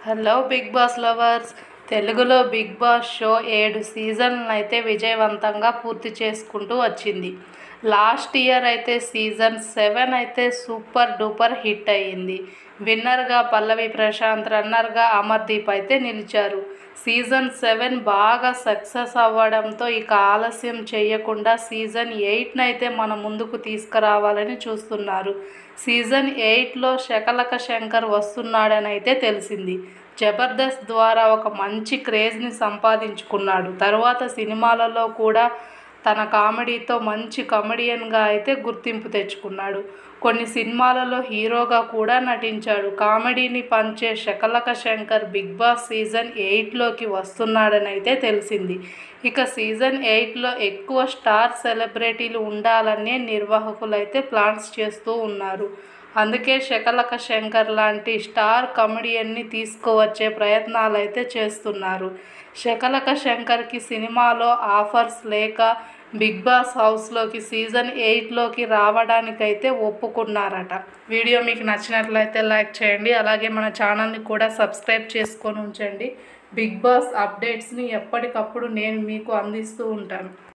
hello Bigg Boss lovers తెలుగులో Bigg Boss show ఏడు సీజన్లను అయితే విజయవంతంగా పూర్తి చేసుకుంటూ వచ్చింది లాస్ట్ ఇయర్ అయితే సీజన్ సెవెన్ అయితే సూపర్ డూపర్ హిట్ అయ్యింది విన్నర్గా పల్లవి ప్రశాంత్ రన్నర్గా అమర్దీప్ అయితే నిలిచారు సీజన్ సెవెన్ బాగా సక్సెస్ అవ్వడంతో ఇక ఆలస్యం చేయకుండా సీజన్ ఎయిట్ని అయితే మన ముందుకు తీసుకురావాలని చూస్తున్నారు సీజన్ ఎయిట్లో శకలక శంకర్ వస్తున్నాడని అయితే తెలిసింది జబర్దస్త్ ద్వారా ఒక మంచి క్రేజ్ని సంపాదించుకున్నాడు తర్వాత సినిమాలలో కూడా తన కామెడీతో మంచి కమెడియన్గా అయితే గుర్తింపు తెచ్చుకున్నాడు కొన్ని సినిమాలలో హీరోగా కూడా నటించాడు కామెడీని పంచే Shakalaka Shankar Bigg Boss season ఎయిట్లోకి వస్తున్నాడని అయితే తెలిసింది ఇక సీజన్ ఎయిట్లో ఎక్కువ స్టార్ సెలబ్రిటీలు ఉండాలనే నిర్వాహకులు అయితే ప్లాన్స్ చేస్తూ ఉన్నారు అందుకే శకలక శంకర్ లాంటి స్టార్ కమెడియన్ని తీసుకువచ్చే ప్రయత్నాలు అయితే చేస్తున్నారు శకలక శంకర్కి సినిమాలో ఆఫర్స్ లేక బిగ్ బాస్ హౌస్లోకి సీజన్ ఎయిట్లోకి రావడానికైతే ఒప్పుకున్నారట వీడియో మీకు నచ్చినట్లయితే లైక్ చేయండి అలాగే మన ఛానల్ని కూడా సబ్స్క్రైబ్ చేసుకొని ఉంచండి బిగ్ బాస్ అప్డేట్స్ని ఎప్పటికప్పుడు నేను మీకు అందిస్తూ ఉంటాను